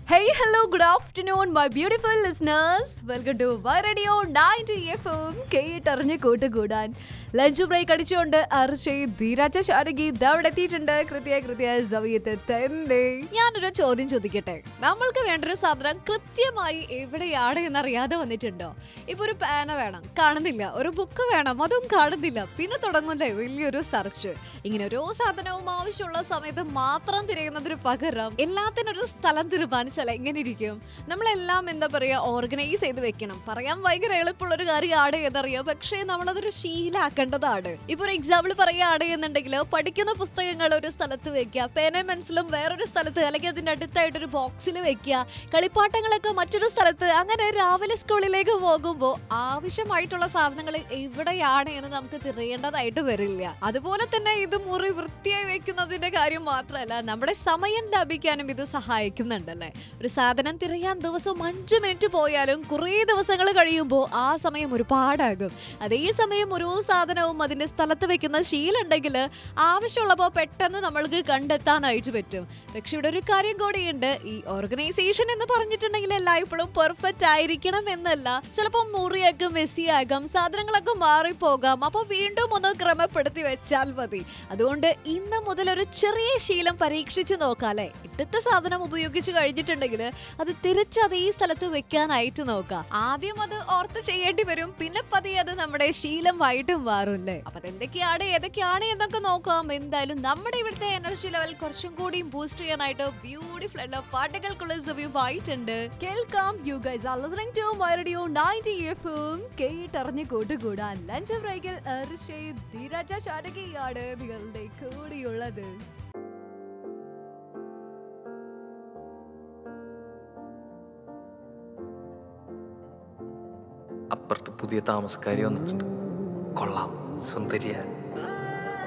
Hey, hello, good afternoon, my beautiful listeners. Welcome to My Radio 90 FM. കേട്ടറിഞ്ഞ് കൂട്ടുകൂടാൻ lunch break അടിച്ചുകൊണ്ട് അർഷയ് ധീരാജ ശാരകി ഇതവിടെ എത്തിയിട്ടുണ്ട് കൃത്യ കൃത്യ സമയത്ത് തന്നെ ഞാനൊരു ചോദ്യം ചോദിക്കട്ടെ നമ്മൾക്ക് വേണ്ട ഒരു സാധനം കൃത്യമായി എവിടെയാണ് എന്നറിയാതെ വന്നിട്ടുണ്ടോ ഇപ്പൊ ഒരു പേന വേണം കാണുന്നില്ല ഒരു ബുക്ക് വേണം അതും കാണുന്നില്ല പിന്നെ തുടങ്ങുന്നേ വലിയൊരു സെർച്ച് ഇങ്ങനെ ഓരോ സാധനവും ആവശ്യമുള്ള സമയത്ത് മാത്രം തിരയുന്നതിന് പകരം എല്ലാത്തിനും ഒരു സ്ഥലം തീരുമാനിച്ചാൽ എങ്ങനെ ഇരിക്കും നമ്മളെല്ലാം എന്താ പറയാ ഓർഗനൈസ് ചെയ്ത് വെക്കണം പറയാൻ ഭയങ്കര എളുപ്പമുള്ള ഒരു കാര്യമാണ് ഏതറിയോ പക്ഷേ നമ്മളതൊരു ശീലാക്കേണ്ടതാണ് ഇപ്പൊ ഒരു എക്സാമ്പിൾ പറയുകയാണ് എന്നുണ്ടെങ്കിൽ പഠിക്കുന്ന പുസ്തകങ്ങൾ ഒരു സ്ഥലത്ത് വെക്കുക പേന പെൻസിലും വേറൊരു സ്ഥലത്ത് അല്ലെങ്കിൽ അതിന്റെ അടുത്തായിട്ട് ഒരു ബോക്സിൽ വെക്കുക കളിപ്പാട്ടങ്ങളൊക്കെ മറ്റൊരു സ്ഥലത്ത് അങ്ങനെ രാവിലെ സ്കൂളിലേക്ക് പോകുമ്പോൾ ആവശ്യമായിട്ടുള്ള സാധനങ്ങൾ എവിടെയാണ് എന്ന് നമുക്ക് തിരയേണ്ടതായിട്ട് വരില്ല അതുപോലെ തന്നെ ഇത് മുറി വൃത്തിയായി വെക്കുന്നതിന്റെ കാര്യം മാത്രമല്ല നമ്മുടെ സമയം ലാഭിക്കാനും ഇത് സഹായിക്കുന്നുണ്ടല്ലേ ഒരു സാധനം തിരയാൻ ദിവസം അഞ്ചു മിനിറ്റ് പോയാലും കുറേ ദിവസങ്ങൾ കഴിയുമ്പോൾ ആ സമയം ഒരുപാടാകും അതേ സമയം ഓരോ സാധനവും അതിന്റെ സ്ഥലത്ത് വെക്കുന്ന ശീലുണ്ടെങ്കിൽ ആവശ്യമുള്ളപ്പോൾ പെട്ടെന്ന് നമ്മൾക്ക് കണ്ടെത്താനായിട്ട് പറ്റും പക്ഷെ ഇവിടെ ഒരു കാര്യം കൂടിയുണ്ട് ഈ ഓർഗനൈസേഷൻ എന്ന് പറഞ്ഞിട്ടുണ്ടെങ്കിൽ എല്ലായ്പ്പോഴും പെർഫെക്റ്റ് ആയിരിക്കണം എന്നല്ല ചിലപ്പോൾ മുറിയൊക്കെ മെസ്സിയാകാം സാധനങ്ങളൊക്കെ മാറിപ്പോകാം അപ്പോൾ വീണ്ടും ഒന്ന് ക്രമപ്പെടുത്തി വെച്ചാൽ മതി അതുകൊണ്ട് ഇന്ന് മുതൽ ഒരു ചെറിയ ശീലം പരീക്ഷിച്ച് നോക്കാല്ലേ ഇട്ടത്തെ സാധനം ഉപയോഗിച്ച് കഴിഞ്ഞിട്ടുണ്ടെങ്കിൽ അത് തിരിച്ച് അതേ സ്ഥലത്ത് വെക്കാനായിട്ട് നോക്കാം ആദ്യം അത് ഓർത്ത് ചെയ്യേണ്ടി വരും പിന്നെ പതിയെ അത് നമ്മുടെ ശീലമായിട്ടും മാറുമല്ലേ അപ്പൊ അതെന്തൊക്കെയാണ് ഏതൊക്കെയാണ് എന്നൊക്കെ നോക്കാം എന്തായാലും നമ്മുടെ ഇവിടുത്തെ എനർജി ലെവൽ കുറച്ചും കൂടി ബൂസ്റ്റ് ചെയ്യാനായിട്ട് ബ്യൂട്ടിഫുൾ ആയിട്ടുള്ള പാട്ടുകൾക്കുള്ള സമയമായിട്ടുണ്ട് കേൾക്കാം you guys are listening to my radio 90 എഫും കേട്ടറിഞ്ഞ് കൂട്ടുകൂടാൻ ലഞ്ച് ബ്രേക്കിൽ അർഷയ് ധീരജ ശാരകിയാണ് നിങ്ങളുടെ കൂടിയുള്ളത് അപ്പുറത്ത് പുതിയ താമസക്കാരി വന്നിട്ടുണ്ട് കൊള്ളാം സുന്ദരിയ